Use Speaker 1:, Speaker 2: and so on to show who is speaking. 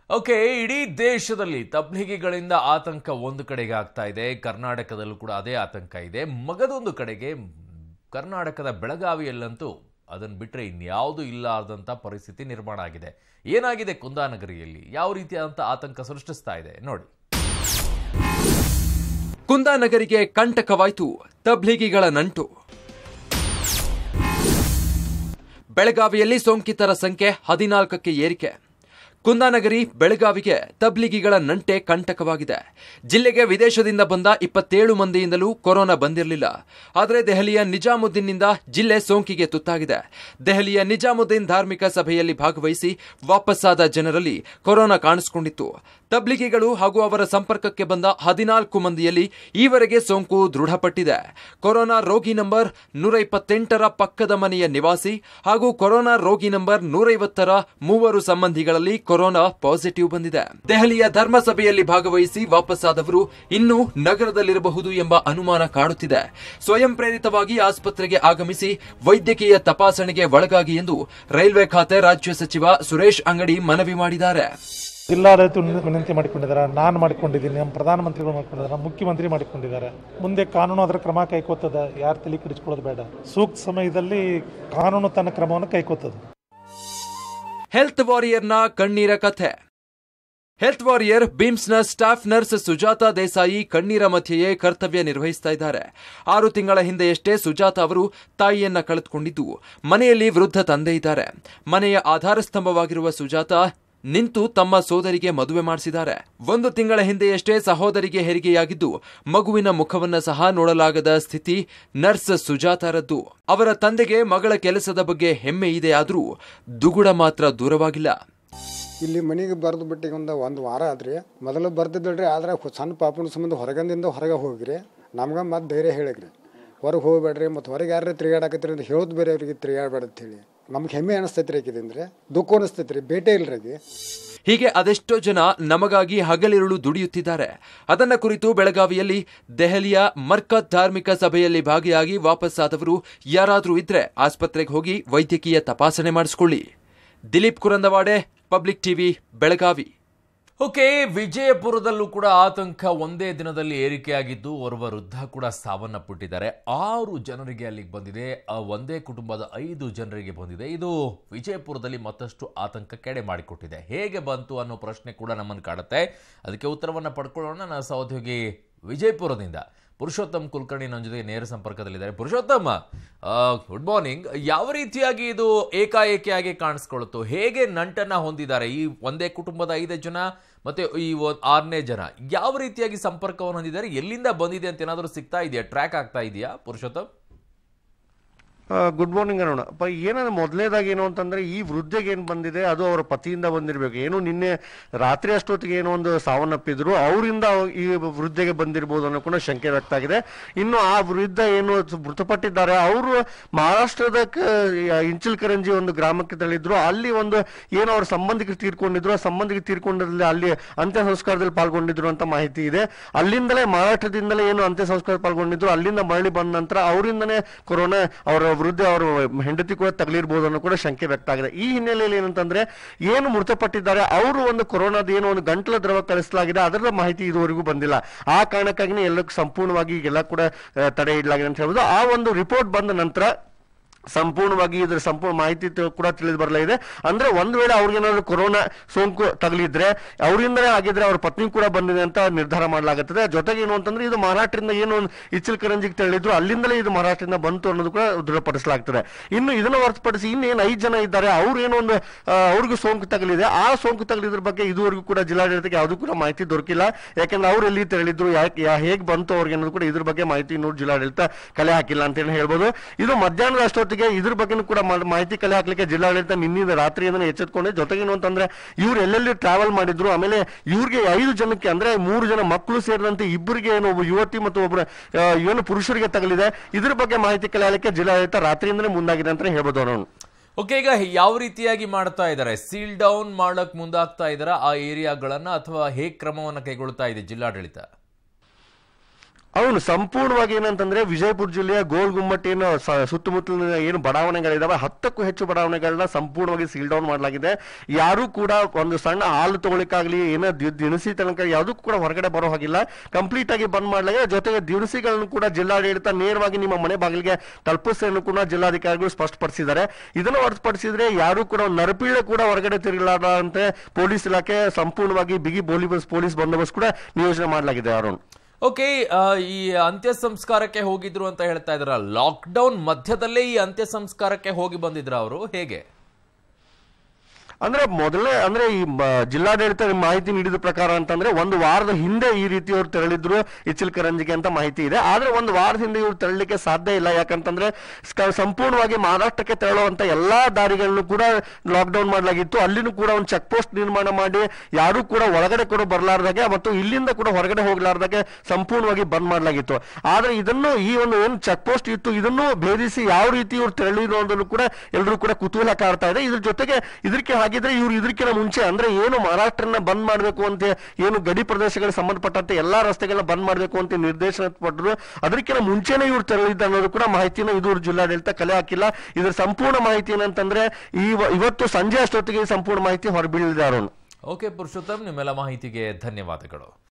Speaker 1: okay ಇಡೀ ದೇಶದಲ್ಲಿ ತಬ್ಲಿಗಿಗಳಿಂದ ಆತಂಕ ಒಂದು ಕಡೆಗೆ ಆಗ್ತಾ ಇದೆ ಕರ್ನಾಟಕದಲ್ಲೂ ಕೂಡ ಅದೇ ಆತಂಕ ಇದೆ ಮಗದೊಂದು ಕಡೆಗೆ ಮ್, ಕರ್ನಾಟಕದ ಬೆಳಗಾವಿಯಲ್ಲಂತೂ ಅದನ್ನು ಬಿಟ್ಟರೆ ಇನ್ಯಾವುದೂ ಇಲ್ಲದಂಥ ಪರಿಸ್ಥಿತಿ ನಿರ್ಮಾಣ ಆಗಿದೆ ಏನಾಗಿದೆ ಕುಂದಾನಗರಿಯಲ್ಲಿ ಯಾವ ರೀತಿಯಾದಂಥ ಆತಂಕ ಸೃಷ್ಟಿಸ್ತಾ ಇದೆ ನೋಡಿ
Speaker 2: ಕುಂದಾನಗರಿಗೆ ಕಂಟಕವಾಯಿತು ತಬ್ಲಿಗಿಗಳ ನಂಟು ಬೆಳಗಾವಿಯಲ್ಲಿ ಸೋಂಕಿತರ ಸಂಖ್ಯೆ ಹದಿನಾಲ್ಕಕ್ಕೆ ಏರಿಕೆ ಕುಂದಾನಗರಿ ಬೆಳಗಾವಿಗೆ ತಬ್ಲಿಗಿಗಳ ನಂಟೆ ಕಂಟಕವಾಗಿದೆ ಜಿಲ್ಲೆಗೆ ವಿದೇಶದಿಂದ ಬಂದ ಇಪ್ಪತ್ತೇಳು ಮಂದಿಯಿಂದಲೂ ಕೊರೋನಾ ಬಂದಿರಲಿಲ್ಲ ಆದರೆ ದೆಹಲಿಯ ನಿಜಾಮುದ್ದೀನ್ನಿಂದ ಜಿಲ್ಲೆ ಸೋಂಕಿಗೆ ತುತ್ತಾಗಿದೆ ದೆಹಲಿಯ ನಿಜಾಮುದ್ದೀನ್ ಧಾರ್ಮಿಕ ಸಭೆಯಲ್ಲಿ ಭಾಗವಹಿಸಿ ವಾಪಸ್ಸಾದ ಜನರಲ್ಲಿ ಕೊರೋನಾ ಕಾಣಿಸಿಕೊಂಡಿತ್ತು ತಬ್ಲಿಗಿಗಳು ಹಾಗೂ ಅವರ ಸಂಪರ್ಕಕ್ಕೆ ಬಂದ ಹದಿನಾಲ್ಕು ಮಂದಿಯಲ್ಲಿ ಈವರೆಗೆ ಸೋಂಕು ದೃಢಪಟ್ಟಿದೆ ಕೊರೋನಾ ರೋಗಿ ನಂಬರ್ ನೂರ ಇಪ್ಪತ್ತೆಂಟರ ಪಕ್ಕದ ಮನೆಯ ನಿವಾಸಿ ಹಾಗೂ ಕೊರೋನಾ ರೋಗಿ ನಂಬರ್ ನೂರೈವತ್ತರ ಮೂವರು ಸಂಬಂಧಿಗಳಲ್ಲಿ ಕೊರೋನಾ ಪಾಸಿಟಿವ್ ಬಂದಿದೆ ದೆಹಲಿಯ ಧರ್ಮಸಭೆಯಲ್ಲಿ ಭಾಗವಹಿಸಿ ವಾಪಸ್ಸಾದವರು ಇನ್ನೂ ನಗರದಲ್ಲಿರಬಹುದು ಎಂಬ ಅನುಮಾನ ಕಾಡುತ್ತಿದೆ ಸ್ವಯಂ ಪ್ರೇರಿತವಾಗಿ ಆಸ್ಪತ್ರೆಗೆ ಆಗಮಿಸಿ ವೈದ್ಯಕೀಯ ತಪಾಸಣೆಗೆ ಒಳಗಾಗಿ ಎಂದು ರೈಲ್ವೆ ಖಾತೆ ರಾಜ್ಯ ಸಚಿವ ಸುರೇಶ್ ಅಂಗಡಿ ಮನವಿ ಮಾಡಿದ್ದಾರೆ
Speaker 3: ಜಿಲ್ಲಾಡಳಿತ ವಿನಂತಿ ಮಾಡಿಕೊಂಡಿದ್ದಾರೆ ನಾನು ಮಾಡಿಕೊಂಡಿದ್ದೀನಿ ನಮ್ಮ ಪ್ರಧಾನಮಂತ್ರಿಗಳು ಮಾಡಿಕೊಂಡಿದ್ದಾರೆ ಮುಖ್ಯಮಂತ್ರಿ ಮಾಡಿಕೊಂಡಿದ್ದಾರೆ ಮುಂದೆ ಕಾನೂನು ಅದರ ಕ್ರಮ ಕೈಗೊತ್ತದೆ ಯಾರು ತಲೆ ಕೆಡಿಸ್ಕೊಳ್ಳೋದು ಬೇಡ ಸೂಕ್ತ ಸಮಯದಲ್ಲಿ ಕಾನೂನು ತನ್ನ ಕ್ರಮವನ್ನು ಕೈಗೊತ್ತದೆ
Speaker 2: ಹೆಲ್ತ್ ವಾರಿಯರ್ನ ಕಣ್ಣೀರ ಕಥೆ ಹೆಲ್ತ್ ವಾರಿಯರ್ ಬಿಮ್ಸ್ನ ಸ್ಟಾಫ್ ನರ್ಸ್ ಸುಜಾತಾ ದೇಸಾಯಿ ಕಣ್ಣೀರ ಮಧ್ಯೆಯೇ ಕರ್ತವ್ಯ ನಿರ್ವಹಿಸ್ತಾ ಇದ್ದಾರೆ ಆರು ತಿಂಗಳ ಹಿಂದೆಯಷ್ಟೇ ಸುಜಾತ ಅವರು ತಾಯಿಯನ್ನ ಕಳೆದುಕೊಂಡಿದ್ದು ಮನೆಯಲ್ಲಿ ವೃದ್ಧ ತಂದೆ ಇದ್ದಾರೆ ಮನೆಯ ಆಧಾರ ಸ್ತಂಭವಾಗಿರುವ ಸುಜಾತ ನಿಂತು ತಮ್ಮ ಸೋದರಿಗೆ ಮದುವೆ ಮಾಡಿಸಿದ್ದಾರೆ ಒಂದು ತಿಂಗಳ ಹಿಂದೆಯಷ್ಟೇ ಸಹೋದರಿಗೆ ಹೆರಿಗೆಯಾಗಿದ್ದು ಮಗುವಿನ ಮುಖವನ್ನ ಸಹ ನೋಡಲಾಗದ ಸ್ಥಿತಿ ನರ್ಸ್ ಸುಜಾತಾರದ್ದು ಅವರ ತಂದೆಗೆ ಮಗಳ ಕೆಲಸದ ಬಗ್ಗೆ ಹೆಮ್ಮೆ ಇದೆ ಆದರೂ ದುಗುಡ ಮಾತ್ರ ದೂರವಾಗಿಲ್ಲ
Speaker 4: ಇಲ್ಲಿ ಮನೆಗೆ ಬರೆದು ಬಿಟ್ಟು ಈಗ ಒಂದು ಒಂದು ವಾರ ಆದ್ರಿ ಮೊದಲು ಬರ್ತಿದ್ದಳ್ರಿ ಆದ್ರೆ ಹೊ- ಸಣ್ಣ ಪಾಪನ ಸಂಬಂಧ ಹೊರಗಂದಿಂದ ಹೊರಗೆ ಹೋಗ್ರಿ ನಮ್ಗೆ ಮತ್ತೆ ಧೈರ್ಯ ಹೇಳಿಗ್ರಿ ಹೊರಗೆ ಹೋಗ್ಬೇಡ್ರಿ ಮತ್ತು ಹೊರಗೆ ಯಾರು ತಿರುಗಾಡಕತ್ರಿ ಅಂತ ಹೇಳೋದು ಬೇರೆ ಅವ್ರಿಗೆ ತಿರುಗಾಡ್ಬೇಡ ಅಂತ ಹೇಳಿ ನಮ್ಗೆ ಹೆಮ್ಮೆ ಅನಿಸ್ತೈತಿ ರೀ ಆಕಿದಿಂದ ದುಃಖ ಅನಿಸ್ತೈತಿ ರೀ ಭೇಟೆ ಇಲ್ರಿ ಆಕಿ
Speaker 2: ಹೀಗೆ ಅದೆಷ್ಟೋ ಜನ ನಮಗಾಗಿ ಹಗಲಿರುಳು ದುಡಿಯುತ್ತಿದ್ದಾರೆ ಅದನ್ನ ಕುರಿತು ಬೆಳಗಾವಿಯಲ್ಲಿ ದೆಹಲಿಯ ಮರ್ಕತ್ ಧಾರ್ಮಿಕ ಸಭೆಯಲ್ಲಿ ಭಾಗಿಯಾಗಿ ವಾಪಸ್ಸಾದವರು ಯಾರಾದರೂ ಇದ್ರೆ ಆಸ್ಪತ್ರೆಗೆ ಹೋಗಿ ವೈದ್ಯಕೀಯ ತಪಾಸಣೆ ಮಾಡಿಸ್ಕೊಳ್ಳಿ Dilip Kurandawade public TV Belagavi
Speaker 1: okay ವಿಜಯಪುರದಲ್ಲೂ ಕೂಡ ಆತಂಕ ಒಂದೇ ದಿನದಲ್ಲಿ ಏರಿಕೆಯಾಗಿದ್ದು ಓರ್ವ ವೃದ್ಧ ಕೂಡ ಸಾವನ್ನಪ್ಪಿಟ್ಟಿದ್ದಾರೆ ಆರು ಜನರಿಗೆ ಅಲ್ಲಿಗೆ ಬಂದಿದೆ ಆ ಒಂದೇ ಕುಟುಂಬದ ಐದು ಜನರಿಗೆ ಬಂದಿದೆ ಇದು ವಿಜಯಪುರದಲ್ಲಿ ಮತ್ತಷ್ಟು ಆತಂಕ ಕೆಡೆ ಮಾಡಿಕೊಟ್ಟಿದೆ ಹೇಗೆ ಬಂತು ಅನ್ನೋ ಪ್ರಶ್ನೆ ಕೂಡ ನಮ್ಮನ್ನು ಕಾಡುತ್ತೆ ಅದಕ್ಕೆ ಉತ್ತರವನ್ನು ಪಡ್ಕೊಳ್ಳೋಣ ನನ್ನ ಸಹೋದ್ಯೋಗಿ ವಿಜಯಪುರದಿಂದ ಪುರುಷೋತ್ತಮ್ ಕುಲಕರ್ಣಿ ನನ್ನ ಜೊತೆಗೆ ನೇರ ಸಂಪರ್ಕದಲ್ಲಿದ್ದಾರೆ ಪುರುಷೋತ್ತಮ್ ಗುಡ್ ಮಾರ್ನಿಂಗ್ ಯಾವ ರೀತಿಯಾಗಿ ಇದು ಏಕಾಏಕಿಯಾಗಿ ಕಾಣಿಸ್ಕೊಳ್ತು ಹೇಗೆ ನಂಟನ್ನ ಹೊಂದಿದ್ದಾರೆ ಈ ಒಂದೇ ಕುಟುಂಬದ ಐದು ಜನ ಮತ್ತೆ ಈ ಒ- ಆರನೇ ಜನ ಯಾವ ರೀತಿಯಾಗಿ ಸಂಪರ್ಕವನ್ನು ಹೊಂದಿದ್ದಾರೆ ಎಲ್ಲಿಂದ ಬಂದಿದೆ ಅಂತ ಏನಾದರೂ ಸಿಗ್ತಾ ಇದೆಯಾ ಟ್ರ್ಯಾಕ್ ಆಗ್ತಾ ಇದೆಯಾ ಪುರುಷೋತ್ತಮ್
Speaker 5: ಗುಡ್ ಮಾರ್ನಿಂಗ್ ಅರೋಣ ಪ ಏನಂದ್ರೆ ಮೊದಲನೇದಾಗಿ ಏನು ಅಂತಂದ್ರೆ ಈ ವೃದ್ಧೆಗೆ ಏನು ಬಂದಿದೆ ಅದು ಅವರ ಪತಿಯಿಂದ ಬಂದಿರಬೇಕು ಏನು ನಿನ್ನೆ ರಾತ್ರಿ ಅಷ್ಟೊತ್ತಿಗೆ ಏನೋ ಒಂದು ಸಾವನ್ನಪ್ಪಿದ್ರು ಅವರಿಂದ ಈ ವೃದ್ಧೆಗೆ ಬಂದಿರಬಹುದು ಅನ್ನೋ ಕೂಡ ಶಂಕೆ ವ್ಯಕ್ತ ಆಗಿದೆ ಇನ್ನು ಆ ವೃದ್ಧ ಏನು ಮೃತಪಟ್ಟಿದ್ದಾರೆ ಅವರು ಮಹಾರಾಷ್ಟ್ರದ ಕ- ಇಂಚಲ್ ಕರಂಜಿ ಒಂದು ಗ್ರಾಮಕ್ಕೆ ತೆರಳಿದ್ರು ಅಲ್ಲಿ ಒಂದು ಏನು ಅವ್ರ ಸಂಬಂಧಿಕರು ತೀರ್ಕೊಂಡಿದ್ರು ಆ ಸಂಬಂಧಿಕರು ತೀರ್ಕೊಂಡಲ್ಲಿ ಅಲ್ಲಿ ಅಂತ್ಯ ಸಂಸ್ಕಾರದಲ್ಲಿ ಪಾಲ್ಗೊಂಡಿದ್ರು ಅಂತ ಮಾಹಿತಿ ಇದೆ ಅಲ್ಲಿಂದಲೇ ಮಹಾರಾಷ್ಟ್ರದಿಂದಲೇ ಏನು ಅಂತ್ಯ ಸಂಸ್ಕಾರ ಪಾಲ್ಗೊಂಡಿದ್ರು ಅಲ್ಲಿಂದ ಮರಳಿ ಬಂದ ನಂತರ ಅವರಿಂದನೇ ಕೊರೋನಾ ಅವರ ವೃದ್ಧ ಅವರ ಹೆಂಡತಿ ಕೂಡ ತಗಲಿರ್ಬೋದು ಅನ್ನೋ ಕೂಡ ಶಂಕೆ ವ್ಯಕ್ತ ಆಗಿದೆ ಈ ಹಿನ್ನೆಲೆಯಲ್ಲಿ ಏನಂತಂದ್ರೆ ಏನು ಮೃತಪಟ್ಟಿದ್ದಾರೆ ಅವರು ಒಂದು ಕೊರೋನಾದ ಏನು ಒಂದು ಗಂಟಲ ದ್ರವ ಕಳಿಸಲಾಗಿದೆ ಅದರ ಮಾಹಿತಿ ಇದುವರೆಗೂ ಬಂದಿಲ್ಲ ಆ ಕಾರಣಕ್ಕಾಗಿನೇ ಎಲ್ಲಕ್ಕೂ ಸಂಪೂರ್ಣವಾಗಿ ಈಗೆಲ್ಲ ಕೂಡ ಆ, ತಡೆ ಇಡಲಾಗಿದೆ ಅಂತ ಹೇಳ್ಬೋದು ಆ ಒಂದು ರಿಪೋರ್ಟ್ ಬಂದ ನಂತರ ಸಂಪೂರ್ಣವಾಗಿ ಇದ್ರ ಸಂಪೂರ್ಣ ಮಾಹಿತಿ ತಿ- ಕೂಡ ತಿಳಿದು ಬರಲಿದೆ ಅಂದ್ರೆ ಒಂದ್ ವೇಳೆ ಅವ್ರಿಗೇನಾದ್ರು ಕೊರೋನಾ ಸೋಂಕು ತಗಲಿದ್ರೆ ಅವರಿಂದಲೇ ಆಗಿದ್ರೆ ಅವ್ರ ಪತ್ನಿ ಕೂಡ ಬಂದಿದೆ ಅಂತ ನಿರ್ಧಾರ ಮಾಡಲಾಗುತ್ತದೆ ಜೊತೆಗೆ ಏನು ಅಂತಂದ್ರೆ ಇದು ಮಹಾರಾಷ್ಟ್ರದಿಂದ ಏನು ಒಂದು ಇಚ್ಚಲ್ ಕರಂಜಿಗೆ ತೆರಳಿದ್ರು ಅಲ್ಲಿಂದಲೇ ಇದು ಮಹಾರಾಷ್ಟ್ರದಿಂದ ಬಂತು ಅನ್ನೋದು ಕೂಡ ದೃಢಪಡಿಸಲಾಗ್ತದೆ ಇನ್ನು ಇದನ್ನ ಹೊರತುಪಡಿಸಿ ಇನ್ನೇನು ಐದು ಜನ ಇದ್ದಾರೆ ಅವ್ರು ಏನೋ ಒಂದು ಆ, ಅವ್ರಿಗೂ ಸೋಂಕು ತಗಲಿದೆ ಆ ಸೋಂಕು ತಗಲಿದ್ರ ಬಗ್ಗೆ ಇದುವರೆಗೂ ಕೂಡ ಜಿಲ್ಲಾಡಳಿತಕ್ಕೆ ಯಾವುದೂ ಕೂಡ ಮಾಹಿತಿ ದೊರಕಿಲ್ಲ ಯಾಕಂದ್ರೆ ಅವ್ರು ಎಲ್ಲಿ ತೆರಳಿದ್ರು ಯಾಕೆ ಯಾ- ಹೇಗ್ ಬಂತು ಅವ್ರಿಗೆ ಅನ್ನೋದು ಕೂಡ ಇದ್ರ ಬಗ್ಗೆ ಮಾಹಿತಿ ಇನ್ನೂ ಜಿಲ್ಲಾಡಳಿತ ಕಲೆ ಹಾಕಿಲ್ಲ ಅಂತ ಹೇಳಿ ಹೇಳ್ಬೋದು ಇದು ಮಧ್ಯಾಹ್ನದ ಅಷ್ಟೊತ್ತಿಗೆ ಇದ್ರ ಬಗ್ಗೆನೂ ಕೂಡ ಮಾ- ಮಾಹಿತಿ ಕಲೆ ಹಾಕ್ಲಿಕ್ಕೆ ಜಿಲ್ಲಾಡಳಿತ ನಿನ್ನಿಂದ ರಾತ್ರಿಯಿಂದ ಎಚ್ಚೆತ್ಕೊಂಡೆ ಜೊತೆಗೇನು ಅಂತಂದ್ರೆ ಇವ್ರು ಎಲ್ಲೆಲ್ಲಿ ಟ್ರಾವೆಲ್ ಮಾಡಿದ್ರು ಆಮೇಲೆ ಇವ್ರಿಗೆ ಐದು ಜನಕ್ಕೆ ಅಂದ್ರೆ ಮೂರು ಜನ ಮಕ್ಕಳು ಸೇರಿದಂತೆ ಇಬ್ಬರಿಗೆ ಏನು ಒಬ್ಬ ಯುವತಿ ಮತ್ತು ಒಬ್ಬರ ಆ, ಏನು ಪುರುಷರಿಗೆ ತಗಲಿದೆ ಇದ್ರ ಬಗ್ಗೆ ಮಾಹಿತಿ ಕಲೆ ಹಾಕ್ಲಿಕ್ಕೆ ಜಿಲ್ಲಾಡಳಿತ ರಾತ್ರಿಯಿಂದಲೇ ಮುಂದಾಗಿದೆ ಅಂತ ಹೇಳ್ಬೋದು ಅವನು
Speaker 1: ಓಕೆ ಈಗ ಯಾವ ರೀತಿಯಾಗಿ ಮಾಡ್ತಾ ಇದ್ದಾರೆ ಸೀಲ್ ಡೌನ್ ಮಾಡಕ್ ಮುಂದಾಗ್ತಾ ಇದ್ದಾರಾ ಆ ಏರಿಯಾಗಳನ್ನ ಅಥವಾ ಹೇಗೆ ಕ್ರಮವನ್ನು ಕೈಗೊಳ್ತಾ ಇದೆ ಜಿಲ್ಲಾಡಳಿತ
Speaker 5: ಅವನು ಸಂಪೂರ್ಣವಾಗಿ ಏನಂತಂದ್ರೆ ವಿಜಯಪುರ ಜಿಲ್ಲೆಯ ಗೋಲ್ ಗುಮ್ಮಟ್ ಏನು ಸ- ಸುತ್ತಮುತ್ತಲಿನ ಏನು ಬಡಾವಣೆಗಳಿದಾವೆ ಹತ್ತಕ್ಕೂ ಹೆಚ್ಚು ಬಡಾವಣೆಗಳನ್ನ ಸಂಪೂರ್ಣವಾಗಿ ಸೀಲ್ ಡೌನ್ ಮಾಡಲಾಗಿದೆ ಯಾರು ಕೂಡ ಒಂದು ಸಣ್ಣ ಹಾಲು ತಗೊಳಿಕ್ಕಾಗ್ಲಿ ಏನೋ ದಿ- ದಿನಸಿ ತನಕ ಯಾವುದಕ್ಕೂ ಕೂಡ ಹೊರಗಡೆ ಬರೋ ಹಾಗಿಲ್ಲ ಕಂಪ್ಲೀಟ್ ಆಗಿ ಬಂದ್ ಮಾಡಲಾಗಿದೆ ಜೊತೆಗೆ ದಿನಸಿಗಳನ್ನು ಕೂಡ ಜಿಲ್ಲಾಡಳಿತ ನೇರವಾಗಿ ನಿಮ್ಮ ಮನೆ ಬಾಗಿಲಿಗೆ ತಲುಪಿಸ್ತೇನೆ ಕೂಡ ಜಿಲ್ಲಾಧಿಕಾರಿಗಳು ಸ್ಪಷ್ಟಪಡಿಸಿದ್ದಾರೆ ಇದನ್ನು ಹೊರತುಪಡಿಸಿದ್ರೆ ಯಾರು ಕೂಡ ಒಂದು ನರಪಿಳ್ಳೆ ಕೂಡ ಹೊರಗಡೆ ತಿರುಗಲಾರದಂತೆ ಪೊಲೀಸ್ ಇಲಾಖೆ ಸಂಪೂರ್ಣವಾಗಿ ಬಿಗಿ ಪೊಲೀಸ್ ಪೊಲೀಸ್ ಬಂದೋಬಸ್ತ್ ಕೂಡ ನಿಯೋಜನೆ ಮಾಡಲಾಗಿದೆ ಅರುಣ್
Speaker 1: ಓಕೆ ಆ, ಈ ಅಂತ್ಯ ಸಂಸ್ಕಾರಕ್ಕೆ ಹೋಗಿದ್ರು ಅಂತ ಹೇಳ್ತಾ ಇದ್ರ ಲಾಕ್ಡೌನ್ ಮಧ್ಯದಲ್ಲೇ ಈ ಅಂತ್ಯ ಸಂಸ್ಕಾರಕ್ಕೆ ಹೋಗಿ ಬಂದಿದ್ರ ಅವರು ಹೇಗೆ
Speaker 5: ಅಂದ್ರೆ ಮೊದಲೇ ಅಂದ್ರೆ ಈ ಮ- ಜಿಲ್ಲಾಡಳಿತ ಮಾಹಿತಿ ನೀಡಿದ ಪ್ರಕಾರ ಅಂತಂದ್ರೆ ಒಂದು ವಾರದ ಹಿಂದೆ ಈ ರೀತಿ ಅವ್ರು ತೆರಳಿದ್ರು ಇಚ್ಚಲ್ಕರಂಜಿಗೆ ಅಂತ ಮಾಹಿತಿ ಇದೆ ಆದ್ರೆ ಒಂದು ವಾರದ ಹಿಂದೆ ಇವ್ರು ತೆರಳಲಿಕ್ಕೆ ಸಾಧ್ಯ ಇಲ್ಲ ಯಾಕಂತಂದ್ರೆ ಸ್ಕ- ಸಂಪೂರ್ಣವಾಗಿ ಮಹಾರಾಷ್ಟ್ರಕ್ಕೆ ತೆರಳುವಂತ ಎಲ್ಲಾ ದಾರಿಗಳನ್ನು ಕೂಡ ಲಾಕ್ಡೌನ್ ಮಾಡಲಾಗಿತ್ತು ಅಲ್ಲಿನೂ ಕೂಡ ಒಂದು ಚೆಕ್ ಪೋಸ್ಟ್ ನಿರ್ಮಾಣ ಮಾಡಿ ಯಾರು ಕೂಡ ಒಳಗಡೆ ಕೂಡ ಬರಲಾರ್ದಾಗೆ ಮತ್ತು ಇಲ್ಲಿಂದ ಕೂಡ ಹೊರಗಡೆ ಹೋಗ್ಲಾರ್ದಾಗೆ ಸಂಪೂರ್ಣವಾಗಿ ಬಂದ್ ಮಾಡಲಾಗಿತ್ತು ಆದ್ರೆ ಇದನ್ನು ಈ ಒಂದು ಏನು ಚೆಕ್ ಪೋಸ್ಟ್ ಇತ್ತು ಇದನ್ನು ಭೇದಿಸಿ ಯಾವ ರೀತಿ ಇವ್ರು ತೆರಳಿದ್ರು ಅನ್ನೋದನ್ನು ಕೂಡ ಎಲ್ಲರೂ ಕೂಡ ಕುತೂಹಲ ಕಾಡ್ತಾ ಇದೆ ಇದ್ರ ಜೊತೆಗೆ ಇದಕ್ಕೆ ಹಾಗಿದ್ರೆ ಇವ್ರು ಇದಕ್ಕಿಂತ ಮುಂಚೆ ಅಂದ್ರೆ ಏನು ಮಹಾರಾಷ್ಟ್ರನ ಬಂದ್ ಮಾಡಬೇಕು ಅಂತ ಏನು ಗಡಿ ಪ್ರದೇಶಗಳಿಗೆ ಸಂಬಂಧಪಟ್ಟಂತೆ ಎಲ್ಲಾ ರಸ್ತೆಗಳನ್ನ ಬಂದ್ ಮಾಡಬೇಕು ಅಂತ ನಿರ್ದೇಶನ ಪಟ್ಟರು ಅದಕ್ಕಿಂತ ಮುಂಚೆನೇ ಇವ್ರು ತೆರಳಿದ್ದ ಅನ್ನೋದು ಕೂಡ ಮಾಹಿತಿನ ಇದು ಜಿಲ್ಲಾಡಳಿತ ಕಲೆ ಹಾಕಿಲ್ಲ ಇದರ ಸಂಪೂರ್ಣ ಮಾಹಿತಿ ಏನಂತಂದ್ರೆ ಈ ಇವತ್ತು ಸಂಜೆ ಅಷ್ಟೊತ್ತಿಗೆ ಈ ಸಂಪೂರ್ಣ ಮಾಹಿತಿ ಹೊರಬೀಳಿದೆ ಅರುಣ್
Speaker 1: ಓಕೆ ಪುರುಷೋತ್ತಮ್ ನಿಮ್ಮೆಲ್ಲ ಮಾಹಿತಿಗೆ ಧನ್ಯವಾದಗಳು